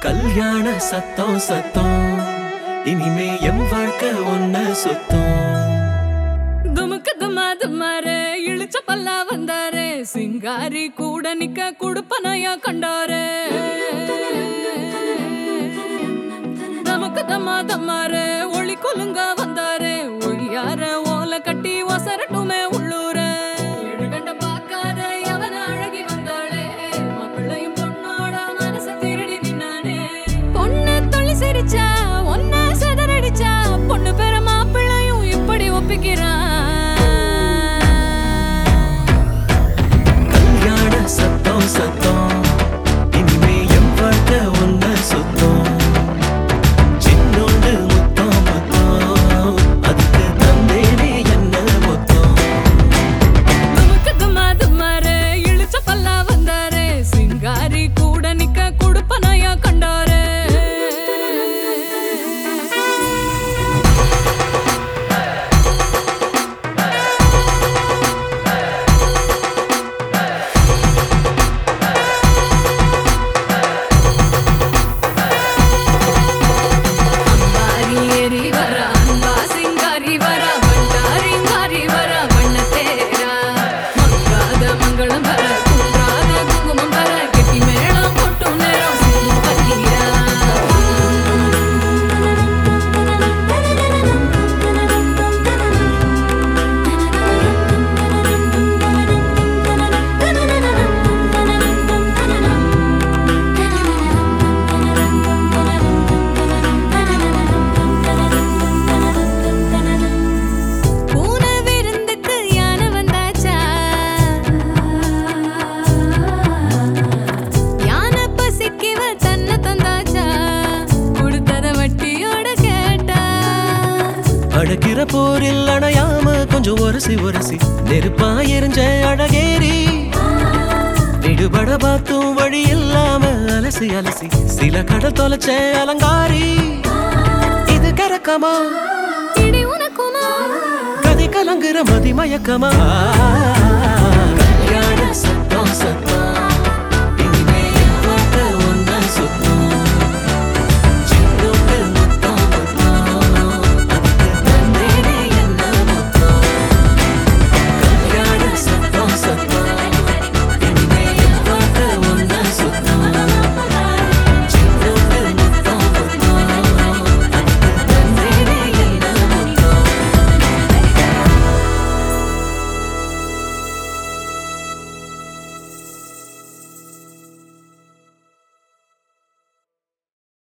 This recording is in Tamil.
கல்யாண சத்தம் சத்தம் இனிமே என் வாழ்க்கை ஒன்ன சுத்தம் துமுக்கு துமா துமாரே இழுச்ச பல்லா வந்தாரே சிங்காரி கூட நிக்க குடுப்பனையா கண்டாரே நமக்கு தம்மா தம்மாரே ஒளி கொலுங்க வந்தாரே ஒளியார ஓலை கட்டி ஒசரட்டுமே உள்ளூர எழுகண்ட பார்க்காத எவன அழகி வந்தாளே மாப்பிள்ளையும் பொண்ணோட மனச திருடி நின்னானே பொண்ணு தொழில் சிரிச்சா ஒன்ன செதறடிச்சா பொண்ணு பேர மாப்பிள்ளையும் இப்படி ஒப்பிக்கிறான் கல்யாண சத்தம் சத்தம் இனிமே என் வாழ்க்கை ஒன்ன சுத்தம் சின்னோண்டு முத்தம் முத்தம் அதுக்கு தந்தேனே என்ன மொத்தம் நமக்கு தும்மா தும்மாரே இழுச்ச பல்லா வந்தாரே சிங்காரி கூட நிக்க குடுப்பனையா கண்டாரே அம்பாரி ஏறி வரா அன்பா சிங்காரி வரா வண்டாரிங்காரி வரா வண்ண தேரா மங்காத மங்களம் வர குன்றாத குங்குமம் வர கெட்டி மேளம் கொட்டும் நேரம் சிந்து பன்னீரா பூனை விருந்துக்கு யானை வந்தாச்சா யானை பசிக்கிவ தன்னை தந்தாச்சா கொடுத்தத வட்டியோட கேட்டா அடக்கிற போரில் அணையாம கொஞ்சம் ஒரசி ஒரசி நெருப்பா எரிஞ்ச அழகேரி விடுபட பார்த்தும் வழி இல்லாம அலசி அலசி சில கடல் தொலைச்ச அலங்காரி இது கரக்கமா இடி உனக்குமா கதை கலங்குற மதி மயக்கமா